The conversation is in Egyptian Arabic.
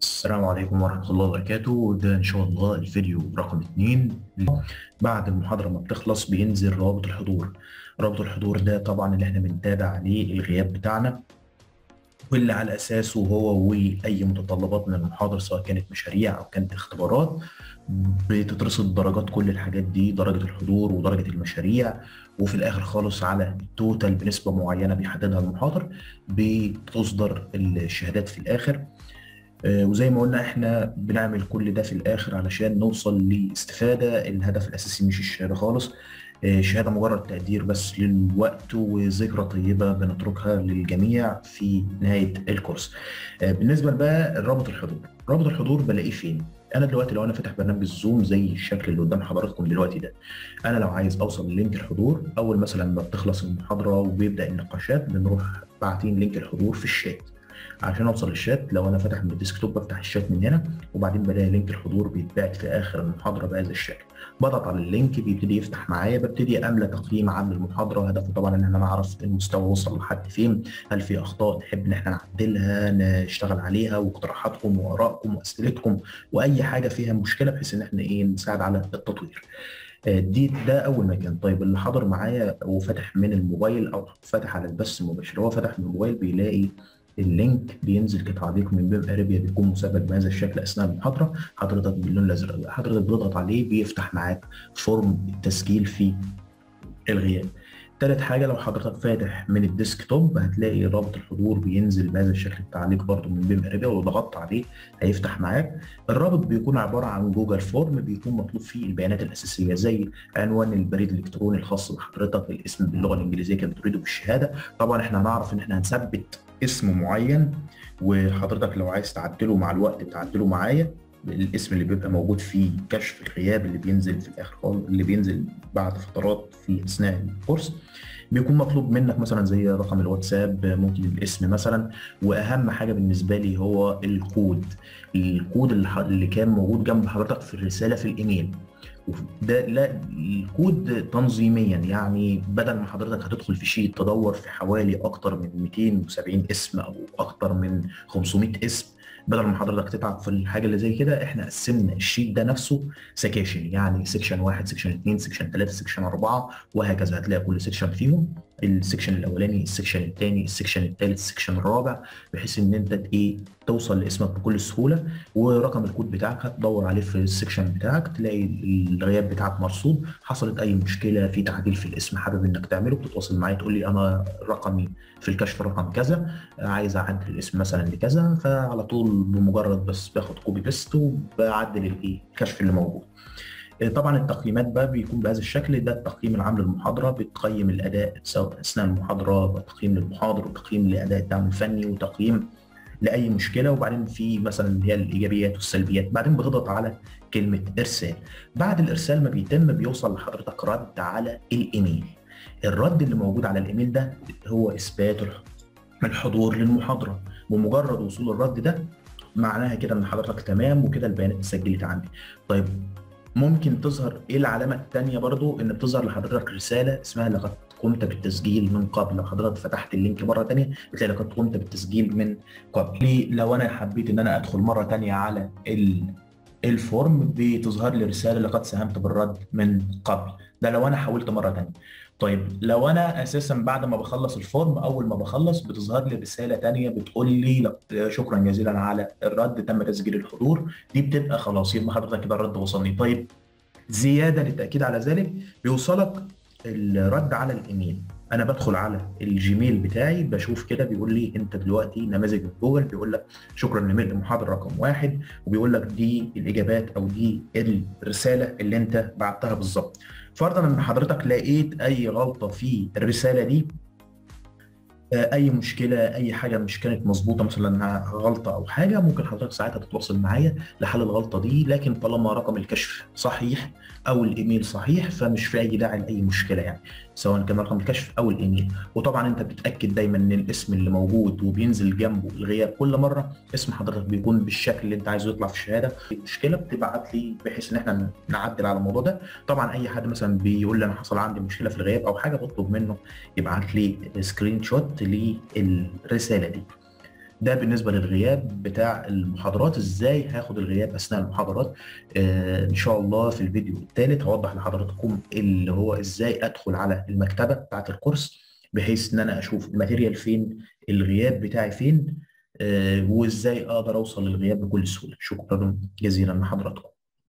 السلام عليكم ورحمة الله وبركاته ده إن شاء الله الفيديو رقم اتنين بعد المحاضرة ما بتخلص بينزل رابط الحضور رابط الحضور ده طبعا اللي احنا بنتابع عليه الغياب بتاعنا واللي على أساسه هو وأي متطلبات من المحاضرة سواء كانت مشاريع أو كانت اختبارات بتترصد درجات كل الحاجات دي درجة الحضور ودرجة المشاريع وفي الآخر خالص على التوتال بنسبة معينة بيحددها المحاضر بتصدر الشهادات في الآخر آه، وزي ما قلنا احنا بنعمل كل ده في الاخر علشان نوصل لاستفاده الهدف الاساسي مش الشهاده خالص آه، الشهاده مجرد تقدير بس للوقت وذكرى طيبه بنتركها للجميع في نهايه الكورس آه، بالنسبه بقى لرابط الحضور رابط الحضور بلاقيه فين انا دلوقتي لو انا فاتح برنامج الزوم زي الشكل اللي قدام حضراتكم دلوقتي ده انا لو عايز اوصل للينك الحضور اول مثلا ما بتخلص المحاضره وبيبدا النقاشات بنروح باعتين لينك الحضور في الشات عشان اوصل للشات لو انا فاتح من الديسكتوب بفتح الشات من هنا وبعدين بلاقي لينك الحضور بيتبعت في اخر المحاضره بهذا الشكل بضغط على اللينك بيبتدي يفتح معايا ببتدي املى تقييم عن المحاضره هدفه طبعا ان انا اعرف المستوى وصل لحد فين هل في اخطاء نحب ان احنا نعدلها نشتغل عليها واقتراحاتكم وارائكم واسئلتكم واي حاجه فيها مشكله بحيث ان احنا ايه نساعد على التطوير دي ده اول مكان طيب اللي حاضر معايا وفتح من الموبايل او فتح على البث المباشر هو فتح من الموبايل بيلاقي اللينك بينزل كتعليق من باب اريبيا بيكون مثبت بهذا الشكل اثناء المحاضره حضرتك باللون الازرق حضرتك بتضغط عليه بيفتح معاك فورم التسجيل في الغياب تالت حاجة لو حضرتك فاتح من الديسكتوب هتلاقي رابط الحضور بينزل بهذا الشكل التعليق برضو من بيم اريبيا ولو ضغطت عليه هيفتح معاك الرابط بيكون عبارة عن جوجل فورم بيكون مطلوب فيه البيانات الأساسية زي عنوان البريد الإلكتروني الخاص بحضرتك الاسم باللغة الإنجليزية كما تريده بالشهادة طبعا احنا هنعرف إن احنا هنثبت اسم معين وحضرتك لو عايز تعدله مع الوقت تعدله معايا الاسم اللي بيبقى موجود في كشف الغياب اللي بينزل في الاخر خالص اللي بينزل بعد فترات في اثناء الكورس بيكون مطلوب منك مثلا زي رقم الواتساب ممكن الاسم مثلا واهم حاجه بالنسبه لي هو الكود الكود اللي كان موجود جنب حضرتك في الرساله في الايميل ده لا الكود تنظيميا يعني بدل ما حضرتك هتدخل في شيء تدور في حوالي اكتر من 270 اسم او اكتر من 500 اسم بدل ما حضرتك تتعب في الحاجه اللي زي كده احنا قسمنا الشيت ده نفسه سكاشن يعني سكشن واحد سكشن اثنين سكشن ثلاثه سكشن اربعه وهكذا هتلاقي كل سكشن فيهم السكشن الاولاني السكشن الثاني السكشن الثالث السكشن الرابع بحيث ان انت ايه توصل لاسمك بكل سهوله ورقم الكود بتاعك هتدور عليه في السكشن بتاعك تلاقي الغياب بتاعك مرصود حصلت اي مشكله في تعديل في الاسم حابب انك تعمله بتتواصل معايا تقول لي انا رقمي في الكشف رقم كذا عايز اعدل الاسم مثلا لكذا فعلى طول بمجرد بس باخد كوبي بيست وبعدل الايه الكشف اللي موجود طبعا التقييمات بقى بيكون بهذا الشكل ده التقييم العام للمحاضره بتقيم الاداء سواء اثناء المحاضره تقييم للمحاضر وتقييم لاداء الدعم الفني وتقييم لاي مشكله وبعدين في مثلا اللي هي الايجابيات والسلبيات بعدين بتضغط على كلمه ارسال بعد الارسال ما بيتم بيوصل لحضرتك رد على الايميل الرد اللي موجود على الايميل ده هو اثبات الحضور للمحاضره بمجرد وصول الرد ده معناها كده ان حضرتك تمام وكده البيانات اتسجلت عندي طيب ممكن تظهر ايه العلامه الثانيه برضو ان بتظهر لحضرتك رساله اسمها لقد قمت بالتسجيل من قبل لو حضرتك فتحت اللينك مره ثانيه بتلاقي لقد قمت بالتسجيل من قبل لو انا حبيت ان انا ادخل مره ثانيه على الفورم بتظهر لي رساله لقد ساهمت بالرد من قبل ده لو انا حاولت مره ثانيه طيب لو انا اساسا بعد ما بخلص الفورم اول ما بخلص بتظهر لي رساله ثانيه بتقول لي شكرا جزيلا على الرد تم تسجيل الحضور دي بتبقى خلاص يبقى حضرتك كده الرد وصلني طيب زياده للتاكيد على ذلك بيوصلك الرد على الايميل انا بدخل على الجيميل بتاعي بشوف كده بيقول لي انت دلوقتي نماذج من جوجل بيقول لك شكرا لملء محاضر رقم واحد وبيقول لك دي الاجابات او دي الرساله اللي انت بعتها بالظبط فرضا ان حضرتك لقيت اي غلطه في الرساله دي اي مشكله اي حاجه مش كانت مظبوطه مثلا غلطه او حاجه ممكن حضرتك ساعتها تتواصل معايا لحل الغلطه دي لكن طالما رقم الكشف صحيح او الايميل صحيح فمش في اي داعي لاي مشكله يعني سواء كان رقم الكشف او الايميل وطبعا انت بتتاكد دايما ان الاسم اللي موجود وبينزل جنبه الغياب كل مره اسم حضرتك بيكون بالشكل اللي انت عايزه يطلع في الشهاده المشكله بتبعت لي بحيث ان احنا نعدل على الموضوع ده طبعا اي حد مثلا بيقول لي انا حصل عندي مشكله في الغياب او حاجه بطلب منه يبعت لي سكرين شوت للرساله دي ده بالنسبه للغياب بتاع المحاضرات ازاي هاخد الغياب اثناء المحاضرات آه ان شاء الله في الفيديو الثالث هوضح لحضراتكم اللي هو ازاي ادخل على المكتبه بتاعت الكورس بحيث ان انا اشوف الماتيريال فين الغياب بتاعي فين آه وازاي اقدر اوصل للغياب بكل سهوله شكرا جزيلا لحضراتكم